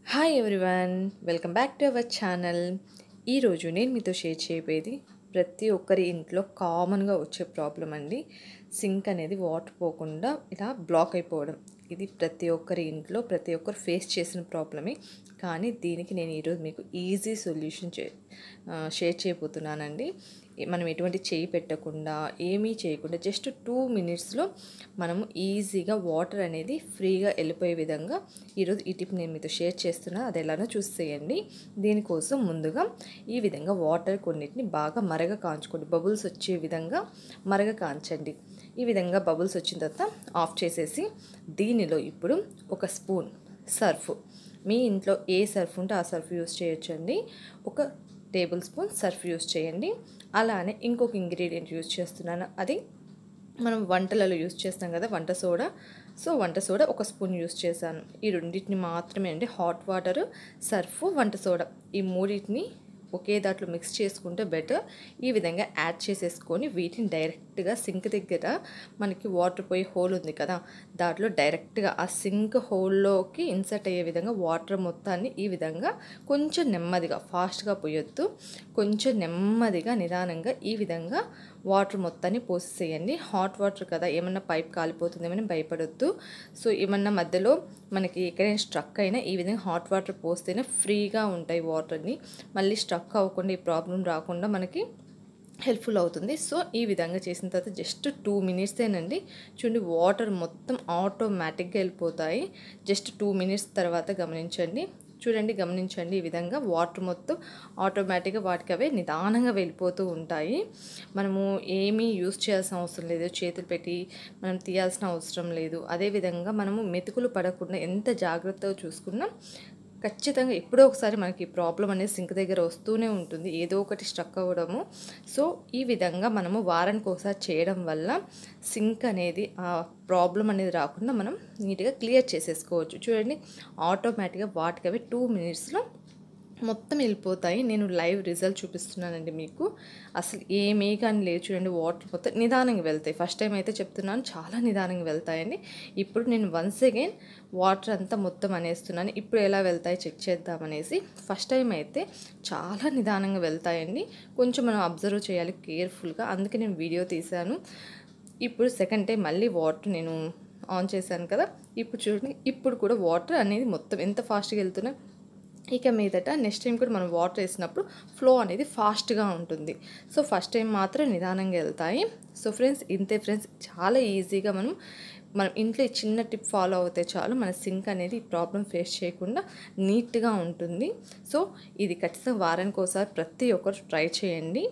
hi everyone welcome back to our channel ఈరోజు నేను మీతో షేర్ చేయబోయేది ప్రతి ఒక్కరి ఇంట్లో కామన్గా వచ్చే ప్రాబ్లం అండి సింక్ అనేది వాటర్ పోకుండా ఇలా బ్లాక్ అయిపోవడం ఇది ప్రతి ఒక్కరి ఇంట్లో ప్రతి ఒక్కరు ఫేస్ చేసిన ప్రాబ్లమే కానీ దీనికి నేను ఈరోజు మీకు ఈజీ సొల్యూషన్ చే ఆ, షేర్ చేయబోతున్నానండి మనం ఎటువంటి చేయి పెట్టకుండా ఏమీ చేయకుండా జస్ట్ టూ మినిట్స్లో మనము ఈజీగా వాటర్ అనేది ఫ్రీగా వెళ్ళిపోయే విధంగా ఈరోజు ఈ టిప్ నేను మీతో షేర్ చేస్తున్నా అది ఎలానో చూసేయండి దీనికోసం ముందుగా ఈ విధంగా వాటర్ కొన్నిటిని బాగా మరగ కాంచుకోండి బబుల్స్ వచ్చే విధంగా మరగ కాంచండి ఈ విధంగా బబుల్స్ వచ్చిన తర్వాత ఆఫ్ చేసేసి దీనిలో ఇప్పుడు ఒక స్పూన్ సర్ఫ్ మీ ఇంట్లో ఏ సర్ఫ్ ఉంటే ఆ సర్ఫ్ యూస్ చేయొచ్చండి ఒక టేబుల్ స్పూన్ సర్ఫ్ యూస్ చేయండి అలానే ఇంకొక ఇంగ్రీడియంట్ యూస్ చేస్తున్నాను అది మనం వంటలలో యూస్ చేస్తాం కదా వంట సోడా సో వంట సోడా ఒక స్పూన్ యూస్ చేశాను ఈ రెండింటిని మాత్రమే అండి హాట్ వాటర్ సర్ఫ్ వంట సోడా ఈ మూడింటిని ఒకే దాంట్లో మిక్స్ చేసుకుంటే బెటర్ ఈ విధంగా యాడ్ చేసేసుకొని వీటిని డైరెక్ట్గా సింక్ దగ్గర మనకి వాటర్ పోయే హోల్ ఉంది కదా దాంట్లో డైరెక్ట్గా ఆ సింక్ హోల్లోకి ఇన్సర్ట్ అయ్యే విధంగా వాటర్ మొత్తాన్ని ఈ విధంగా కొంచెం నెమ్మదిగా ఫాస్ట్గా పోయొద్దు కొంచెం నెమ్మదిగా నిదానంగా ఈ విధంగా వాటర్ మొత్తాన్ని పోసేసేయండి హాట్ వాటర్ కదా ఏమన్నా పైప్ కాలిపోతుందేమని భయపడొద్దు సో ఏమన్నా మధ్యలో మనకి ఎక్కడైనా స్ట్రక్ అయినా ఈ విధంగా హాట్ వాటర్ పోస్తేనే ఫ్రీగా ఉంటాయి వాటర్ని మళ్ళీ స్ట్రక్ అవ్వకుండా ఈ ప్రాబ్లం రాకుండా మనకి హెల్ప్ఫుల్ అవుతుంది సో ఈ విధంగా చేసిన తర్వాత జస్ట్ టూ మినిట్సేనండి చూడండి వాటర్ మొత్తం ఆటోమేటిక్గా వెళ్ళిపోతాయి జస్ట్ టూ మినిట్స్ తర్వాత గమనించండి చూడండి గమనించండి ఈ విధంగా వాటర్ మొత్తం ఆటోమేటిక్గా వాటికి అవే నిదానంగా వెళ్ళిపోతూ ఉంటాయి మనము ఏమీ యూస్ చేయాల్సిన అవసరం లేదు చేతులు పెట్టి మనం తీయాల్సిన అవసరం లేదు అదేవిధంగా మనము మెతుకులు పడకుండా ఎంత జాగ్రత్తగా చూసుకున్నా ఖచ్చితంగా ఎప్పుడో ఒకసారి మనకి ప్రాబ్లం అనేది సింక్ దగ్గర వస్తూనే ఉంటుంది ఏదో ఒకటి స్ట్రక్ అవ్వడము సో ఈ విధంగా మనము వారానికి ఒకసారి చేయడం వల్ల సింక్ అనేది ఆ ప్రాబ్లం అనేది రాకుండా మనం నీట్గా క్లియర్ చేసేసుకోవచ్చు చూడండి ఆటోమేటిక్గా వాటికి అవి టూ మినిట్స్లో మొత్తం వెళ్ళిపోతాయి నేను లైవ్ రిజల్ట్ చూపిస్తున్నానండి మీకు అసలు ఏమీ కానీ లేదు చూడండి వాటర్ మొత్తం నిదానంగా వెళ్తాయి ఫస్ట్ టైం అయితే చెప్తున్నాను చాలా నిదానంగా వెళ్తాయండి ఇప్పుడు నేను వన్స్ అగైన్ వాటర్ అంతా మొత్తం అనేస్తున్నాను ఇప్పుడు ఎలా వెళ్తాయి చెక్ చేద్దామనేసి ఫస్ట్ టైం అయితే చాలా నిదానంగా వెళ్తాయండి కొంచెం మనం అబ్జర్వ్ చేయాలి కేర్ఫుల్గా అందుకే నేను వీడియో తీశాను ఇప్పుడు సెకండ్ టైం మళ్ళీ వాటర్ నేను ఆన్ చేశాను కదా ఇప్పుడు చూడండి ఇప్పుడు కూడా వాటర్ అనేది మొత్తం ఎంత ఫాస్ట్గా వెళ్తున్నాయి ఇక మీదట నెక్స్ట్ టైం కూడా మనం వాటర్ వేసినప్పుడు ఫ్లో అనేది ఫాస్ట్గా ఉంటుంది సో ఫస్ట్ టైం మాత్రం నిదానంగా వెళ్తాయి సో ఫ్రెండ్స్ ఇంతే ఫ్రెండ్స్ చాలా ఈజీగా మనం మనం ఇంట్లో ఈ చిన్న టిప్ ఫాలో అవుతే చాలు మన సింక్ అనేది ఈ ప్రాబ్లం ఫేస్ చేయకుండా నీట్గా ఉంటుంది సో ఇది ఖచ్చితంగా వారానికి ఒకసారి ప్రతి ఒక్కరు ట్రై చేయండి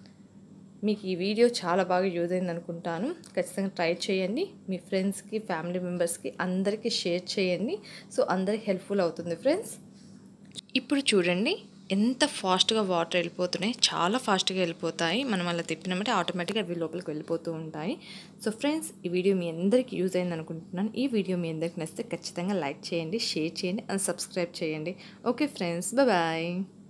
మీకు ఈ వీడియో చాలా బాగా యూజ్ అయింది అనుకుంటాను ఖచ్చితంగా ట్రై చేయండి మీ ఫ్రెండ్స్కి ఫ్యామిలీ మెంబర్స్కి అందరికీ షేర్ చేయండి సో అందరికి హెల్ప్ఫుల్ అవుతుంది ఫ్రెండ్స్ ఇప్పుడు చూడండి ఎంత ఫాస్ట్గా వాటర్ వెళ్ళిపోతున్నాయి చాలా ఫాస్ట్గా వెళ్ళిపోతాయి మనం అలా తిప్పినామంటే ఆటోమేటిక్గా అవి లోపలికి వెళ్ళిపోతూ ఉంటాయి సో ఫ్రెండ్స్ ఈ వీడియో మీ అందరికీ యూజ్ అయింది అనుకుంటున్నాను ఈ వీడియో మీ అందరికి నచ్చితే ఖచ్చితంగా లైక్ చేయండి షేర్ చేయండి అండ్ సబ్స్క్రైబ్ చేయండి ఓకే ఫ్రెండ్స్ బాయ్